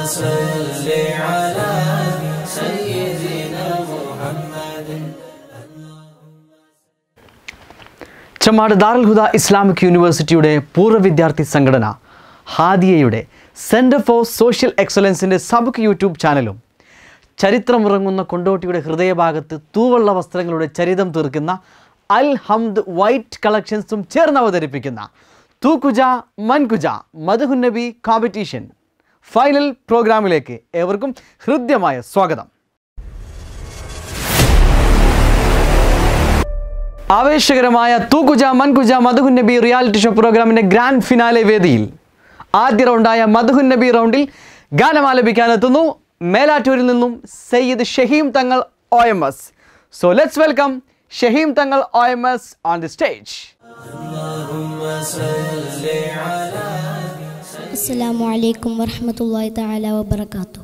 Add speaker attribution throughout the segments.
Speaker 1: صل على سيدنا محمد
Speaker 2: ചെമ്മാട് ദാറുൽ ഹുദ Islamic യൂണിവേഴ്സിറ്റിയുടെ പൂർവ്വ വിദ്യാർത്ഥി സംഘടന ഹാദിയയുടെ സെൻറ്റർ ഫോർ സോഷ്യൽ എക്സലൻസിൻ്റെ സബുക്ക് യൂട്യൂബ് ചാനലും ചരിത്രമുറങ്ങുന്ന കൊണ്ടോട്ടിയുടെ ഹൃദയഭാഗത്ത് തൂവള്ള വസ്ത്രങ്ങളുടെ ചരിതം തീർക്കുന്ന അൽ ഹംദ് വൈറ്റ് കളക്ഷൻസും ചേർന്ന് അവതരിപ്പിക്കുന്ന തൂക്കുജ മൻകുജ മധുഹുന്നബി കോമ്പറ്റീഷൻ ഫൈനൽ പ്രോഗ്രാമിലേക്ക് ഏവർക്കും ഹൃദ്യമായ സ്വാഗതം ആവേശകരമായ തൂക്കുജ മൻകുജ മധുഹുൻ നബി റിയാലിറ്റി ഷോ പ്രോഗ്രാമിന്റെ ഗ്രാൻഡ് ഫിനാലെ വേദിയിൽ ആദ്യ റൗണ്ടായ മധുഹുൻ നബി റൗണ്ടിൽ ഗാനം ആലപിക്കാനെത്തുന്നു മേലാറ്റൂരിൽ നിന്നും Sayyid Shaheem Thangal O M S so let's welcome Shaheem Thangal O M S on the stage
Speaker 3: അസ്സലാമു അലൈക്കും വറഹ്മത്തുള്ളാഹി തആല വബറകാതുഹു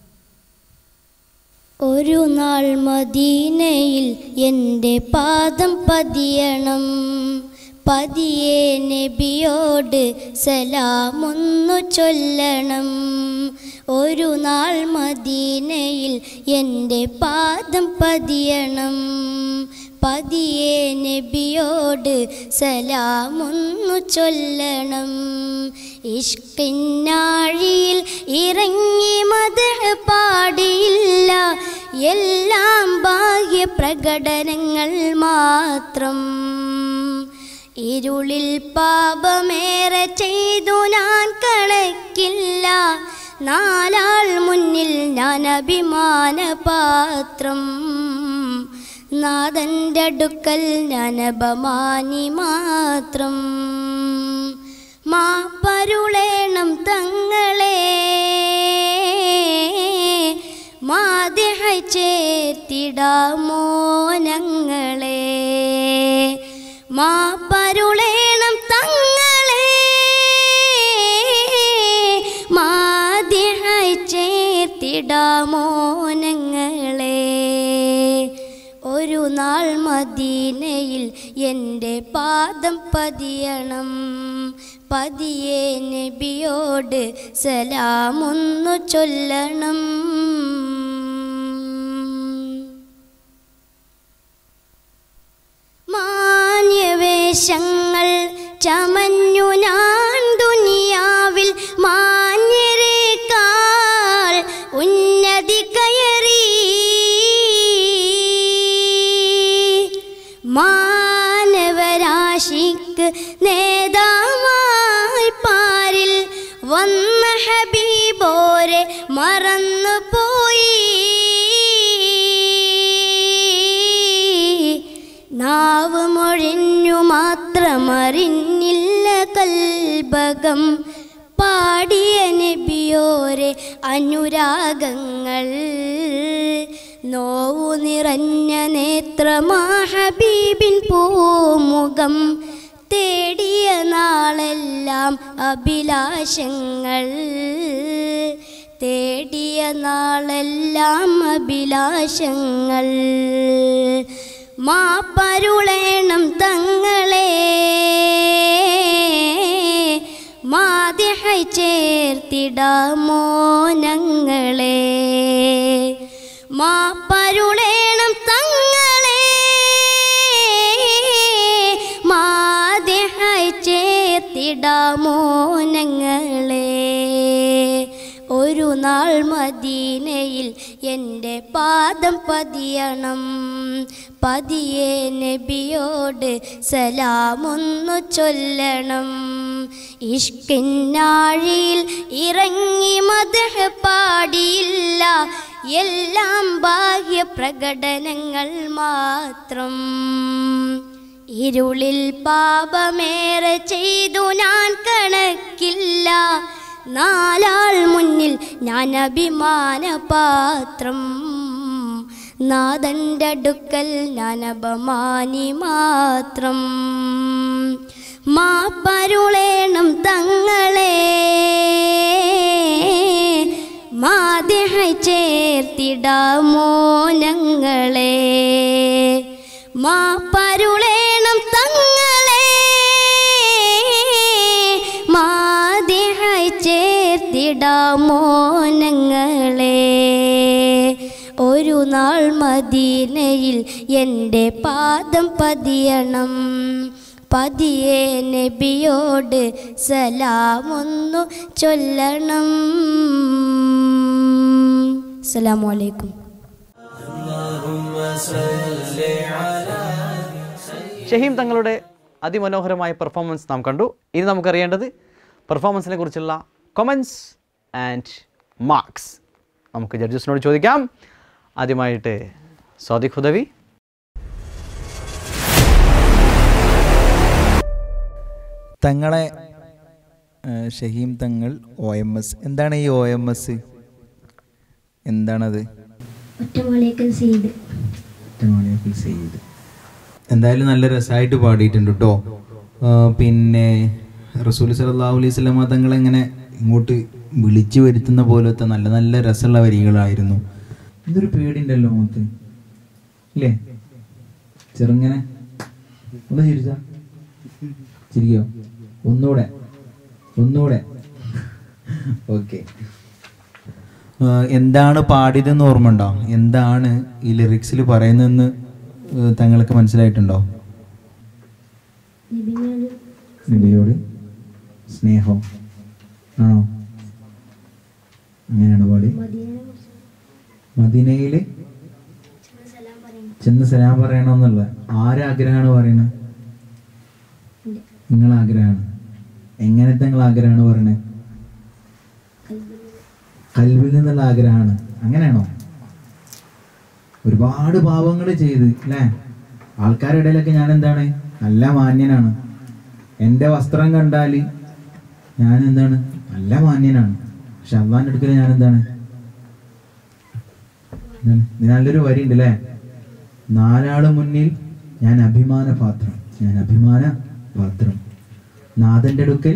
Speaker 3: ഒരു നാൾ മദീനയിൽ എൻ്റെ പാദം പതിയണം പതിയെ നബിയോട് സലാമൊന്നു ചൊല്ലണം ഒരു നാൾ മദീനയിൽ എൻ്റെ പാദം പതിയണം പതിയെ നബിയോട് സലാമൊന്നു ചൊല്ലണം ഇഷ്കിന്നാഴിയിൽ ഇറങ്ങി മത പാടിയില്ല എല്ലാം ബാഹ്യ പ്രകടനങ്ങൾ മാത്രം ഇരുളിൽ പാപമേറെ ചെയ്തു ഞാൻ കണക്കില്ല നാലാൾ മുന്നിൽ ഞാൻ അഭിമാന പാത്രം നാഥൻ്റെ അടുക്കൽ ഞാൻ അപമാനി മാത്രം മാപ്പരുളേണം തങ്ങളെ മാതിഹ ചേർത്തിടാമോ ഞങ്ങളെ മാപ്പരുളേണം തങ്ങളെ മാതിഹ ചേർത്തിടാമോ ഞങ്ങളെ ഒരു നാൾ മദീനയിൽ എൻ്റെ പാദം പതിയണം പതിയെ നബിയോട് സലാമൊന്നു ചൊല്ലണം മാന്യവേഷങ്ങൾ ചമഞ്ഞു ഞാൻ ദുനിയാവിൽ മാന്യരേക്കാൾ ഉന്നതി കയറി മാനവരാശിക്ക് നേതാവായി പാരിൽ വന്ന ഹബീബോരെ മറന്നു പോയി നാവ് മൊഴിഞ്ഞു മാത്രമറിഞ്ഞില്ല കൽബകം പാടിയ നബിയോരെ അനുരാഗങ്ങൾ നോവു നിറഞ്ഞ നേത്രമാ ഹബീബിൻ പൂമുഖം തേടിയ നാളെല്ലാം അഭിലാഷങ്ങൾ തേടിയ നാളെല്ലാം അഭിലാഷങ്ങൾ മാപ്പരുളേണം തങ്ങളെ മാതിഹൈ ചേർത്തിടാമോ ഞങ്ങളെ മാപ്പരുളേണം തങ്ങളെ മാതിഹൈ ചേർത്തിടാമോ ഞങ്ങളെ ഒരു നാൾ മദീനയിൽ എൻ്റെ പാദം പതിയണം പതിയെ നബിയോട് സലാമൊന്നു ചൊല്ലണം ഇഷ്കിന്നാഴിയിൽ ഇറങ്ങി മതഹ പാടിയില്ല എല്ലാം ബാഹ്യ പ്രകടനങ്ങൾ മാത്രം ഇരുളിൽ പാപമേറെ ചെയ്തു ഞാൻ കണക്കില്ല നാലാൾ മുന്നിൽ ഞാൻ അഭിമാന പാത്രം നാഥൻ്റെ അടുക്കൽ ഞാൻ അപമാനി മാത്രം മാപ്പരുളേണം തങ്ങളെ മാതിഹൈ ചേർത്തിടാമോ ഞങ്ങളെ മാപ്പരുളേണം തങ്ങളെ മാതിഹൈ ചേർത്തി ഞങ്ങളെ ഒരു നാൾ മദീനയിൽ എൻ്റെ പാദം പതിയണം പതിയെ നബിയോട് സലാമൊന്നു ചൊല്ലണം അസ്സലാമു അലൈക്കും
Speaker 2: ഷഹീം തങ്ങളുടെ അതിമനോഹരമായ പെർഫോമൻസ് നാം കണ്ടു ഇനി നമുക്കറിയേണ്ടത് പെർഫോമൻസിനെ കുറിച്ചുള്ള കൊമൻസ് ആൻഡ് മാർക്സ് നമുക്ക് ജഡ്ജസിനോട് ചോദിക്കാം ആദ്യമായിട്ട് സ്വാദിഖ് ഹുദവി
Speaker 4: തങ്ങളെ ആ, Shaheem Thangal O M S എന്താണ് ഈ ഒ എം എസ് എന്താണത്
Speaker 3: ഒറ്റമൂലയ്ക്കൽ സെയ്ത്
Speaker 4: ഒറ്റമൂലയ്ക്കൽ സെയ്ത് എന്തായാലും നല്ല രസമായിട്ട് പാടിയിട്ടുണ്ട് കേട്ടോ പിന്നെ റസൂൽ സലാഹു അലൈഹി സ്വലമ തങ്ങളെങ്ങനെ ഇങ്ങോട്ട് വിളിച്ചു വരുത്തുന്ന പോലത്തെ നല്ല നല്ല രസമുള്ള വരികളായിരുന്നു ഇതൊരു പേടിയുണ്ടല്ലോ മുഖത്ത് ഇല്ലേ ചെറുങ്ങനെ ഒന്ന് ചിരിച്ച ചിരിക്കോ ഒന്നുകൂടെ ഒന്നുകൂടെ ഓക്കെ എന്താണ് പാടിയതെന്ന് ഓർമ്മ ഉണ്ടോ എന്താണ് ഈ ലിറിക്സിൽ പറയുന്നതെന്ന് ഏഹ് തങ്ങൾക്ക് മനസ്സിലായിട്ടുണ്ടോ നബിയോട് സ്നേഹം ആണോ അങ്ങനെയാണ് പാടി മദീനയില് ചെന്ന് സലാം പറയണമെന്നുള്ള ആരാഗ്രഹമാണ് പറയുന്നത് നിങ്ങൾ ആഗ്രഹമാണ് എങ്ങനത്തെ നിങ്ങൾ ആഗ്രഹമാണ് പറയണത് കൽവിൽ നിന്നുള്ള ആഗ്രഹമാണ് അങ്ങനെയാണോ ഒരുപാട് പാവങ്ങൾ ചെയ്ത് അല്ലേ ആൾക്കാരുടെ ഇടയിലൊക്കെ ഞാൻ എന്താണ് നല്ല മാന്യനാണ് എൻ്റെ വസ്ത്രം കണ്ടാൽ ഞാൻ എന്താണ് നല്ല മാന്യനാണ് പക്ഷെ അള്ളാന്റെ അടുക്കൽ ഞാൻ എന്താണ് എന്താണ്? ഇത് നല്ലൊരു വരി ഉണ്ട് അല്ലേ നാലാള് മുന്നിൽ ഞാൻ അഭിമാന പാത്രം ഞാൻ അഭിമാന പാത്രം നാഥന്റെ അടുക്കൽ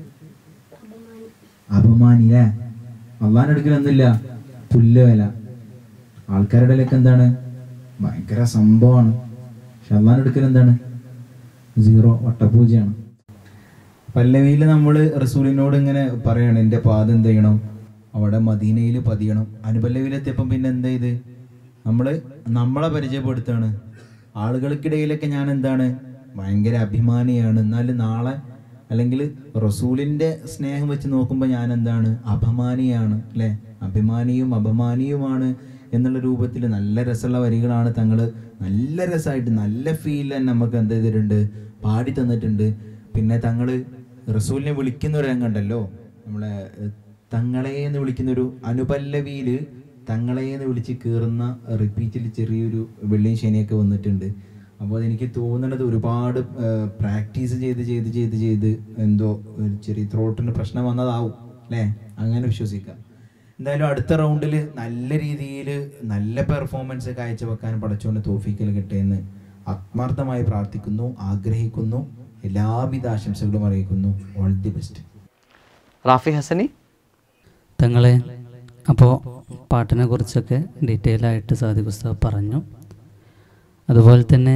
Speaker 4: അപമാനി അല്ലേ അള്ളാന്റെ അടുക്കൽ ഒന്നുമില്ല പുല്ല് വില ആൾക്കാരുടെ ഇടയിലൊക്കെ എന്താണ് ഭയങ്കര സംഭവമാണ് പക്ഷെ അള്ളാന്റെ അടുക്കൽ എന്താണ് സീറോ വട്ടപൂജയാണ് പല്ലവിയിൽ നമ്മൾ റസൂലിനോട് ഇങ്ങനെ പറയാണ് എൻ്റെ പാദം എന്ത് ചെയ്യണം അവിടെ മദീനയിൽ പതിയണം അനുപല്ലവിയിലെത്തിയപ്പം പിന്നെ എന്ത് ചെയ്ത് നമ്മൾ നമ്മളെ പരിചയപ്പെടുത്താണ് ആളുകൾക്കിടയിലൊക്കെ ഞാൻ എന്താണ് ഭയങ്കര അഭിമാനിയാണ് എന്നാലും നാളെ അല്ലെങ്കിൽ റസൂലിൻ്റെ സ്നേഹം വെച്ച് നോക്കുമ്പോൾ ഞാൻ എന്താണ് അപമാനിയാണ് അല്ലേ അഭിമാനിയും അപമാനിയുമാണ് എന്നുള്ള രൂപത്തിൽ നല്ല രസമുള്ള വരികളാണ് തങ്ങൾ നല്ല രസമായിട്ട് നല്ല ഫീൽ തന്നെ നമുക്ക് എന്ത് ചെയ്തിട്ടുണ്ട് പാടി തന്നിട്ടുണ്ട് പിന്നെ തങ്ങൾ റസൂലിനെ വിളിക്കുന്ന ഒരു രംഗമുണ്ടല്ലോ നമ്മളെ ഏഹ്, തങ്ങളെ എന്ന് വിളിക്കുന്ന ഒരു അനുപല്ലവിയിൽ തങ്ങളെ എന്ന് വിളിച്ച് കീറുന്ന റിപ്പീറ്റിൽ ചെറിയൊരു വെള്ളിയും ശനിയൊക്കെ വന്നിട്ടുണ്ട് അപ്പോൾ അതെനിക്ക് തോന്നുന്നത് ഒരുപാട് പ്രാക്ടീസ് ചെയ്ത് ചെയ്ത് ചെയ്ത് ചെയ്ത് എന്തോ ഒരു ചെറിയ ത്രോട്ടിന് പ്രശ്നം വന്നതാവും അല്ലേ അങ്ങനെ വിശ്വസിക്കാം എന്തായാലും അടുത്ത റൗണ്ടിൽ നല്ല രീതിയിൽ നല്ല പെർഫോമൻസ് കാഴ്ചവെക്കാൻ പടച്ചോണ്ട് തോഫിക്കൽ കിട്ടിയെന്ന് ആത്മാർത്ഥമായി പ്രാർത്ഥിക്കുന്നു ആഗ്രഹിക്കുന്നു എല്ലാവിധ ആശംസകളും അറിയിക്കുന്നു all the best
Speaker 2: Rafi Hasani
Speaker 5: തങ്ങളെ അപ്പോൾ പാട്ടിനെ കുറിച്ചൊക്കെ ഡീറ്റെയിൽ ആയിട്ട് സാദി പുസ്തകം പറഞ്ഞു അതുപോലെ തന്നെ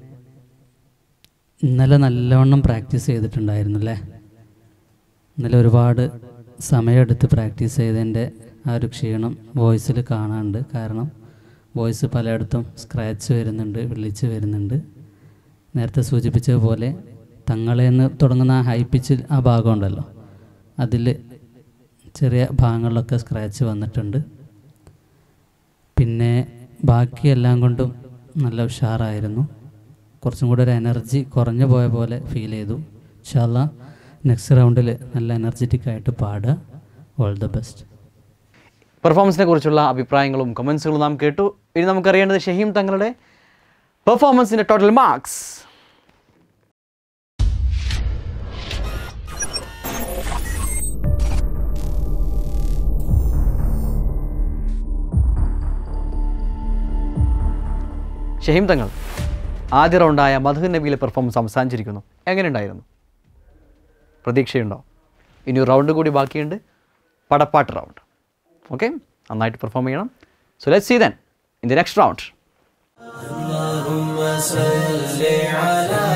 Speaker 5: ഇന്നലെ നല്ലവണ്ണം പ്രാക്ടീസ് ചെയ്തിട്ടുണ്ടായിരുന്നു അല്ലേ ഇന്നലെ ഒരുപാട് സമയമെടുത്ത് പ്രാക്ടീസ് ചെയ്തതിൻ്റെ ആ ഒരു ക്ഷീണം വോയിസിൽ കാണാനുണ്ട് കാരണം വോയിസ് പലയിടത്തും സ്ക്രാച്ച് വരുന്നുണ്ട് വിളിച്ച് വരുന്നുണ്ട് നേരത്തെ സൂചിപ്പിച്ചതുപോലെ തങ്ങളെന്ന് തുടങ്ങുന്ന ആ ഹൈ പിച്ചിൽ ആ ഭാഗമുണ്ടല്ലോ അതിൽ ചെറിയ ഭാഗങ്ങളിലൊക്കെ സ്ക്രാച്ച് വന്നിട്ടുണ്ട് പിന്നെ ബാക്കിയെല്ലാം കൊണ്ടും നല്ല ഉഷാറായിരുന്നു കുറച്ചും കൂടെ ഒരു എനർജി കുറഞ്ഞു പോയ പോലെ ഫീൽ ചെയ്തു ഇൻഷാല്ല നെക്സ്റ്റ് റൗണ്ടിൽ നല്ല എനർജറ്റിക് ആയിട്ട് പാടുക ഓൾ ദ ബെസ്റ്റ്
Speaker 2: പെർഫോമൻസിനെ കുറിച്ചുള്ള അഭിപ്രായങ്ങളും കമൻസുകളും നാം കേട്ടു ഇനി നമുക്കറിയേണ്ടത് ഷഹീം തങ്ങളുടെ പെർഫോമൻസിൻ്റെ ടോട്ടൽ മാർക്സ് ഷഹീം തങ്ങൾ ആദ്യ റൗണ്ടായ മധു നബിയിലെ പെർഫോമൻസ് അവസാനിച്ചിരിക്കുന്നു എങ്ങനെയുണ്ടായിരുന്നു പ്രതീക്ഷയുണ്ടോ ഇനി ഒരു റൗണ്ട് കൂടി ബാക്കിയുണ്ട് പടപ്പാട്ട് റൗണ്ട് ഓക്കെ നന്നായിട്ട് പെർഫോം ചെയ്യണം so let see then in the next round
Speaker 1: اللهم صل على